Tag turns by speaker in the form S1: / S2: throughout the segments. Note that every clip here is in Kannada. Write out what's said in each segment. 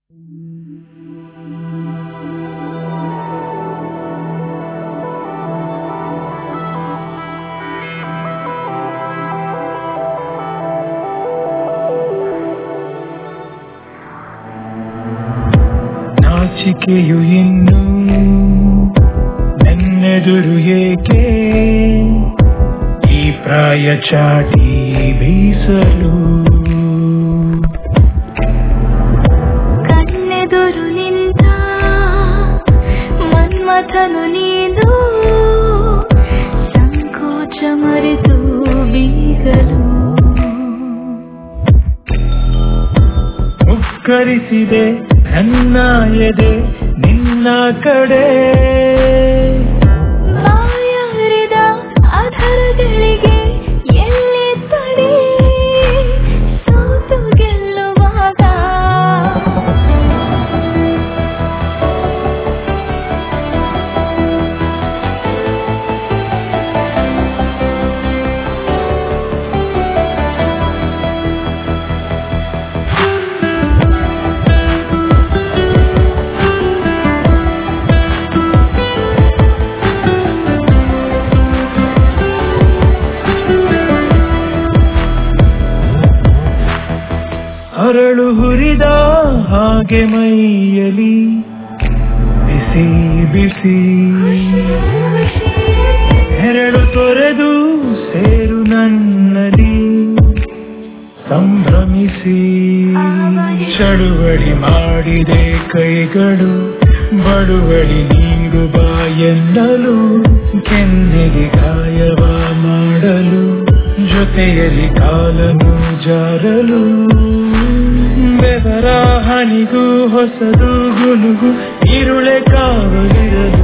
S1: ನಾಚಿಕೆಯು ಇನ್ನು ನನ್ನೆದುರು ಏಕೆ ಈ ಪ್ರಾಯ ಚಾಟಿ ಬೀಸಲು
S2: ಕಣ್ಣೆದುರು ನಿಂತ ಮನ್ಮಥನು ನೀನು ಸಂಕೋಚ ಮರೆತು ಬೀಗಲು
S1: ಮುಕ್ಕರಿಸಿದೆ ನನ್ನ ಎದೆ ನಿನ್ನ ಕಡೆ
S2: ಬಾಯಾರಿದ ಅಧರಗಳಿಗೆ ಎಲ್ಲಿ ತಡೆ ಸೋತು ಗೆಲ್ಲುವಾಗ
S1: ಅರಳು ಹುರಿದ ಹಾಗೆ ಮೈಯಲಿ ಬಿಸಿ ಬಿಸಿ ಹೆರಳು ತೊರೆದು ಸೇರು ನನ್ನಲ್ಲಿ ಸಂಭ್ರಮಿಸಿ ಚಳುವಳಿ ಮಾಡಿದೆ ಕೈಗಳು ಬಳುವಳಿ ನೀಡು ಬಾ ಎನ್ನಲು ಕೆನ್ನೆಗೆ ಗಾಯವ ಮಾಡಲು ಜೊತೆಯಲ್ಲಿ ಕಾಲನು ಜಾರಲು ಬೆವರ ಹನಿಗೂ ಹೊಸದು ಗುನುಗು ಇರುಳೆ ಕಾವಲಿರಲು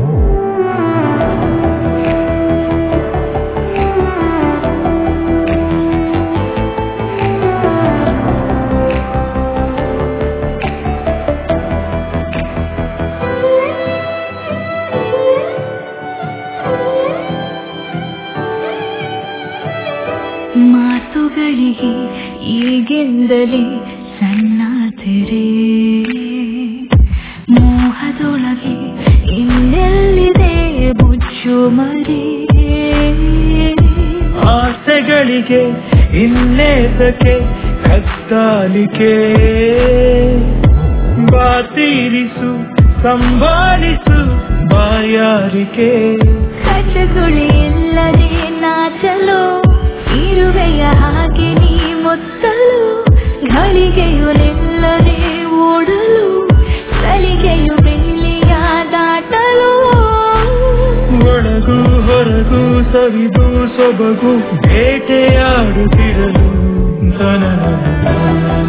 S2: ಮಾತುಗಳಿಗೆ ಈಗೆಂದಲೇ ಸಣ್ಣ ತೆರೆ ಮೋಹದೊಳಗೆ ಇನ್ನೆಲ್ಲಿದೆ ಮುಚ್ಚು ಮರೆ
S1: ಆಸೆಗಳಿಗೆ ಇನ್ನೇತಕ್ಕೆ ಕತ್ತಾಲಿಕೆ ಬಾತೀರಿಸು ಸಂಭಾಳಿಸು ಬಾಯಾರಿಕೆ
S2: ಕಚಗುಳಿ ಇಲ್ಲದೆ ನಾಚಲು ಇರುವೆಯ ಹಾಗೆ ನೀ ಮೊತ್ತಲು ಘಳಿಗೆಯು ನಿಲ್ಲದೆ ಓಡಲು ಸಲಿಗೆಯು ಬೇಲಿಯ ದಾಟಲು
S1: ಒಳಗು ಹೊರಗು ಸವಿದು ಸೊಬಗು ಬೇಟೆಯಾಡುತ್ತಿರಲು ತನ